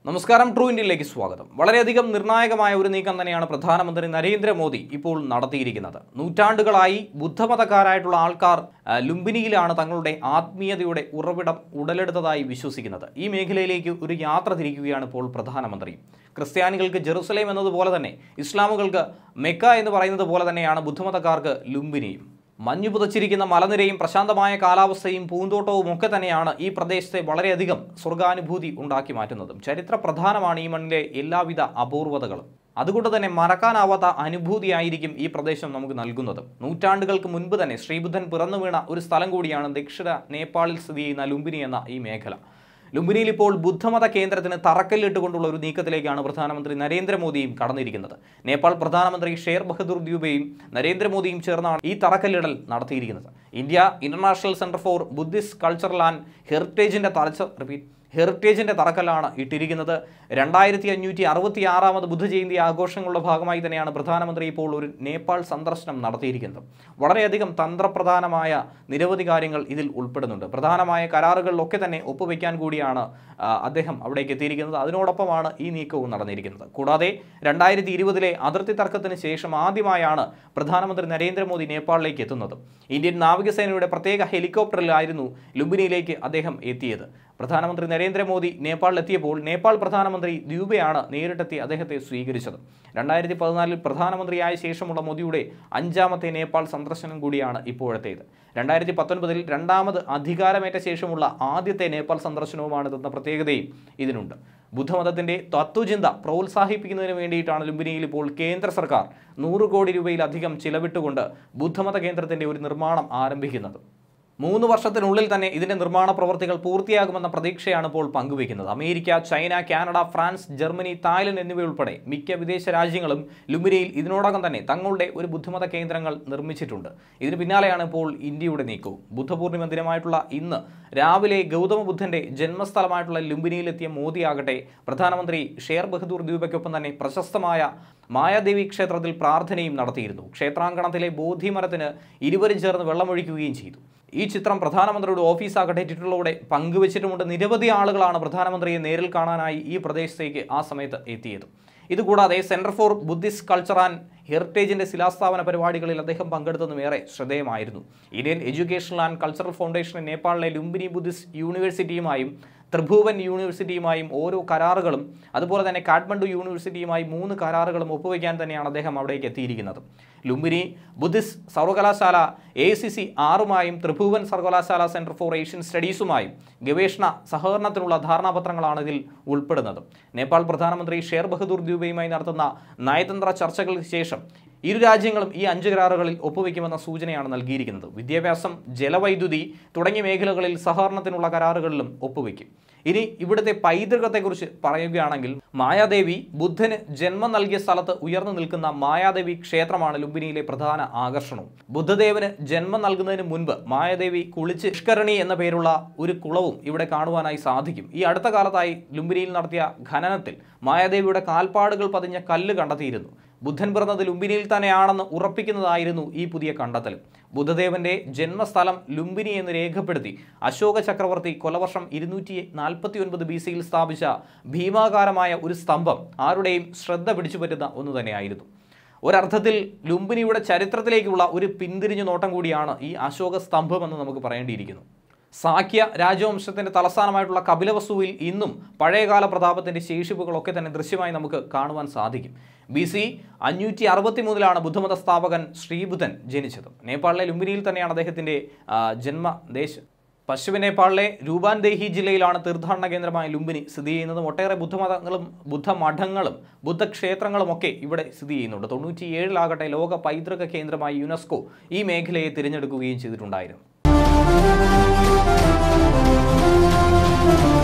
നമസ്കാരം ട്രൂ ഇന്ത്യയിലേക്ക് സ്വാഗതം വളരെയധികം നിർണായകമായ ഒരു നീക്കം തന്നെയാണ് പ്രധാനമന്ത്രി നരേന്ദ്രമോദി ഇപ്പോൾ നടത്തിയിരിക്കുന്നത് നൂറ്റാണ്ടുകളായി ബുദ്ധമതക്കാരായിട്ടുള്ള ആൾക്കാർ ആ, ലുംബിനിയിലാണ് തങ്ങളുടെ ആത്മീയതയുടെ ഉറവിടം ഉടലെടുത്തതായി വിശ്വസിക്കുന്നത് ഈ മേഖലയിലേക്ക് ഒരു യാത്ര തിരിക്കുകയാണ് ഇപ്പോൾ പ്രധാനമന്ത്രി ക്രിസ്ത്യാനികൾക്ക് ജെറുസലേം എന്നതുപോലെ തന്നെ ഇസ്ലാമുകൾക്ക് മെക്ക എന്ന് പറയുന്നത് പോലെ തന്നെയാണ് ബുദ്ധമതക്കാർക്ക് ലുംബിനിയും മഞ്ഞു പുതച്ചിരിക്കുന്ന മലനിരയും പ്രശാന്തമായ കാലാവസ്ഥയും പൂന്തോട്ടവും ഒക്കെ തന്നെയാണ് ഈ പ്രദേശത്തെ വളരെയധികം സ്വർഗാനുഭൂതി ഉണ്ടാക്കി മാറ്റുന്നതും ചരിത്ര പ്രധാനമാണ് ഈ മണ്ണിലെ എല്ലാവിധ അപൂർവതകളും അതുകൊണ്ട് തന്നെ മറക്കാനാവാത്ത അനുഭൂതിയായിരിക്കും ഈ പ്രദേശം നമുക്ക് നൽകുന്നത് നൂറ്റാണ്ടുകൾക്ക് മുൻപ് തന്നെ ശ്രീബുദ്ധൻ പിറന്നു വീണ ഒരു സ്ഥലം കൂടിയാണ് ദക്ഷിണ നേപ്പാളിൽ സ്ഥിതി ചെയ്യുന്ന ലുംബിനി എന്ന ഈ മേഖല ലുംബിനിയിൽ ഇപ്പോൾ ബുദ്ധമത കേന്ദ്രത്തിന് തറക്കല്ലിട്ടുകൊണ്ടുള്ള ഒരു നീക്കത്തിലേക്കാണ് പ്രധാനമന്ത്രി നരേന്ദ്രമോദിയും കടന്നിരിക്കുന്നത് നേപ്പാൾ പ്രധാനമന്ത്രി ഷേർ ബഹദൂർ ദ്യൂബയും നരേന്ദ്രമോദിയും ചേർന്നാണ് ഈ തറക്കല്ലിടൽ നടത്തിയിരിക്കുന്നത് India International Centre for Buddhist Cultural and ഹെറിറ്റേജിന്റെ തലച്ച റിപ്പീറ്റ് ഹെറിറ്റേജിന്റെ തറക്കല്ലാണ് ഇട്ടിരിക്കുന്നത് രണ്ടായിരത്തി അഞ്ഞൂറ്റി അറുപത്തി ആറാമത് ബുദ്ധജയന്തി ആഘോഷങ്ങളുടെ ഭാഗമായി തന്നെയാണ് പ്രധാനമന്ത്രി ഇപ്പോൾ ഒരു നേപ്പാൾ സന്ദർശനം നടത്തിയിരിക്കുന്നത് വളരെയധികം തന്ത്രപ്രധാനമായ നിരവധി കാര്യങ്ങൾ ഇതിൽ ഉൾപ്പെടുന്നുണ്ട് പ്രധാനമായ കരാറുകളിലൊക്കെ തന്നെ ഒപ്പുവെക്കാൻ കൂടിയാണ് ആ, അദ്ദേഹം അവിടേക്ക് എത്തിയിരിക്കുന്നത് അതിനോടൊപ്പമാണ് ഈ നീക്കവും നടന്നിരിക്കുന്നത് കൂടാതെ രണ്ടായിരത്തി ഇരുപതിലെ അതിർത്തി തർക്കത്തിന് ശേഷം ആദ്യമായാണ് പ്രധാനമന്ത്രി നരേന്ദ്രമോദി നേപ്പാളിലേക്ക് എത്തുന്നത് ഇന്ത്യൻ നാവികസേനയുടെ പ്രത്യേക ഹെലികോപ്റ്ററിലായിരുന്നു ലുംബിനിയിലേക്ക് അദ്ദേഹം എത്തിയത് പ്രധാനമന്ത്രി നരേന്ദ്രമോദി നേപ്പാളിലെത്തിയപ്പോൾ നേപ്പാൾ പ്രധാനമന്ത്രി ദ്യൂബയാണ് നേരിട്ടെത്തി അദ്ദേഹത്തെ സ്വീകരിച്ചത് രണ്ടായിരത്തി പതിനാലിൽ പ്രധാനമന്ത്രിയായ ശേഷമുള്ള മോദിയുടെ അഞ്ചാമത്തെ നേപ്പാൾ സന്ദർശനം കൂടിയാണ് ഇപ്പോഴത്തേത് രണ്ടായിരത്തി പത്തൊൻപതിൽ രണ്ടാമത് അധികാരമേറ്റ ശേഷമുള്ള ആദ്യത്തെ നേപ്പാൾ സന്ദർശനവുമാണിതെന്ന പ്രത്യേകതയും ഇതിനുണ്ട് ബുദ്ധമതത്തിന്റെ തത്വചിന്ത പ്രോത്സാഹിപ്പിക്കുന്നതിന് വേണ്ടിയിട്ടാണ് ലുംബിനിയിൽ ഇപ്പോൾ കേന്ദ്ര സർക്കാർ നൂറ് കോടി രൂപയിലധികം ചിലവിട്ടുകൊണ്ട് ബുദ്ധമത കേന്ദ്രത്തിന്റെ ഒരു നിർമ്മാണം ആരംഭിക്കുന്നത് മൂന്ന് വർഷത്തിനുള്ളിൽ തന്നെ ഇതിന്റെ നിർമ്മാണ പ്രവർത്തികൾ പൂർത്തിയാകുമെന്ന പ്രതീക്ഷയാണ് ഇപ്പോൾ പങ്കുവയ്ക്കുന്നത് America China Canada France Germany Thailand എന്നിവയുൾപ്പെടെ മിക്ക വിദേശ രാജ്യങ്ങളും ലുംബിനിയിൽ ഇതിനോടകം തന്നെ തങ്ങളുടെ ഒരു ബുദ്ധമത കേന്ദ്രങ്ങൾ നിർമ്മിച്ചിട്ടുണ്ട് ഇതിന് പിന്നാലെയാണ് ഇപ്പോൾ ഇന്ത്യയുടെ നീക്കവും ബുദ്ധപൂർണിമ ദിനമായിട്ടുള്ള ഇന്ന് രാവിലെ ഗൗതമ ബുദ്ധന്റെ ജന്മസ്ഥലമായിട്ടുള്ള ലുംബിനിയിലെത്തിയ മോദിയാകട്ടെ പ്രധാനമന്ത്രി ഷേർ ബഹദൂർ ദ്വീപയ്ക്കൊപ്പം തന്നെ പ്രശസ്തമായ മായാദേവി ക്ഷേത്രത്തിൽ പ്രാർത്ഥനയും നടത്തിയിരുന്നു ക്ഷേത്രാങ്കണത്തിലെ ബോധിമരത്തിന് ഇരുവരും ചേർന്ന് വെള്ളമൊഴിക്കുകയും ചെയ്തു ഈ ചിത്രം പ്രധാനമന്ത്രിയുടെ ഓഫീസാകട്ടെ ട്വിറ്ററിലൂടെ പങ്കുവച്ചിട്ടുമുണ്ട് നിരവധി ആളുകളാണ് പ്രധാനമന്ത്രിയെ നേരിൽ കാണാനായി ഈ പ്രദേശത്തേക്ക് ആ സമയത്ത് എത്തിയത് ഇതുകൂടാതെ Centre for Buddhist culture and ഹെറിറ്റേജിന്റെ ശിലാസ്ഥാപന പരിപാടികളിൽ അദ്ദേഹം പങ്കെടുത്തതും ഏറെ ശ്രദ്ധേയമായിരുന്നു Indian Educational and Cultural Foundation നേപ്പാളിലെ ലുംബിനി ബുദ്ധിസ്റ്റ് യൂണിവേഴ്സിറ്റിയുമായും ത്രിഭുവൻ യൂണിവേഴ്സിറ്റിയുമായും ഓരോ കരാറുകളും അതുപോലെ തന്നെ കാഠ്മണ്ഡു യൂണിവേഴ്സിറ്റിയുമായി മൂന്ന് കരാറുകളും ഒപ്പുവയ്ക്കാൻ തന്നെയാണ് അദ്ദേഹം അവിടേക്ക് എത്തിയിരിക്കുന്നത് ലുംബിനി ബുദ്ധിസ്റ്റ് സർവകലാശാല എ സി സി ആറുമായും ത്രിഭുവൻ സർവകലാശാല സെന്റർ ഫോർ ഏഷ്യൻ സ്റ്റഡീസുമായും ഗവേഷണ സഹകരണത്തിനുള്ള ധാരണാപത്രങ്ങളാണ് ഇതിൽ ഉൾപ്പെടുന്നത് നേപ്പാൾ പ്രധാനമന്ത്രി ഷേർ ബഹദൂർ ദ്വീപയുമായി നടത്തുന്ന നയതന്ത്ര ചർച്ചകൾക്ക് ശേഷം ഇരു രാജ്യങ്ങളും ഈ അഞ്ച് കരാറുകളിൽ ഒപ്പുവെക്കുമെന്ന സൂചനയാണ് നൽകിയിരിക്കുന്നത് വിദ്യാഭ്യാസം ജലവൈദ്യുതി തുടങ്ങിയ മേഖലകളിൽ സഹകരണത്തിനുള്ള കരാറുകളിലും ഒപ്പുവെക്കും ഇനി ഇവിടുത്തെ പൈതൃകത്തെക്കുറിച്ച് പറയുകയാണെങ്കിൽ മായാദേവി ബുദ്ധന് ജന്മം നൽകിയ സ്ഥലത്ത് ഉയർന്നു നിൽക്കുന്ന മായാദേവി ക്ഷേത്രമാണ് ലുംബിനിയിലെ പ്രധാന ആകർഷണവും ബുദ്ധദേവന് ജന്മം നൽകുന്നതിന് മുൻപ് മായാദേവി കുളിച്ച് നിഷ്കരണി എന്ന പേരുള്ള ഒരു കുളവും ഇവിടെ കാണുവാനായി സാധിക്കും ഈ അടുത്ത കാലത്തായി ലുംബിനിയിൽ നടത്തിയ ഖനനത്തിൽ മായാദേവിയുടെ കാൽപ്പാടുകൾ പതിഞ്ഞ കല്ല് കണ്ടെത്തിയിരുന്നു ബുദ്ധൻ പിറന്നത് ലുംബിനിയിൽ തന്നെയാണെന്ന് ഉറപ്പിക്കുന്നതായിരുന്നു ഈ പുതിയ കണ്ടെത്തൽ ബുദ്ധദേവന്റെ ജന്മസ്ഥലം ലുംബിനി എന്ന് രേഖപ്പെടുത്തി അശോക ചക്രവർത്തി കൊലവർഷം ഇരുന്നൂറ്റി നാൽപ്പത്തി ഒൻപത് ബി സിയിൽ സ്ഥാപിച്ച ഭീമാകാരമായ ഒരു സ്തംഭം ആരുടെയും ശ്രദ്ധ പിടിച്ചുപറ്റുന്ന ഒന്ന് തന്നെയായിരുന്നു ഒരർത്ഥത്തിൽ ലുംബിനിയുടെ ചരിത്രത്തിലേക്കുള്ള ഒരു പിന്തിരിഞ്ഞു നോട്ടം കൂടിയാണ് ഈ അശോക സ്തംഭം എന്ന് നമുക്ക് പറയേണ്ടിയിരിക്കുന്നു സാക്യ രാജവംശത്തിന്റെ തലസ്ഥാനമായിട്ടുള്ള കപിലവസ്തുവിൽ ഇന്നും പഴയകാല പ്രതാപത്തിന്റെ ശേഷിപ്പുകളൊക്കെ തന്നെ ദൃശ്യമായി നമുക്ക് കാണുവാൻ സാധിക്കും ബി സി അഞ്ഞൂറ്റി അറുപത്തി മൂന്നിലാണ് ബുദ്ധമത സ്ഥാപകൻ ശ്രീബുദ്ധൻ ജനിച്ചത് നേപ്പാളിലെ ലുംബിനിയിൽ തന്നെയാണ് അദ്ദേഹത്തിന്റെ ആ, ജന്മദേശം പശ്ചിമ നേപ്പാളിലെ രൂപാൻദേഹി ജില്ലയിലാണ് തീർത്ഥാടന കേന്ദ്രമായ ലുംബിനി സ്ഥിതി ചെയ്യുന്നതും ഒട്ടേറെ ബുദ്ധമതങ്ങളും ബുദ്ധമഠങ്ങളും ബുദ്ധക്ഷേത്രങ്ങളും ഒക്കെ ഇവിടെ സ്ഥിതി ചെയ്യുന്നുണ്ട് തൊണ്ണൂറ്റിയേഴിലാകട്ടെ ലോക പൈതൃക കേന്ദ്രമായി യുനെസ്കോ ഈ മേഖലയെ തിരഞ്ഞെടുക്കുകയും ചെയ്തിട്ടുണ്ടായിരുന്നു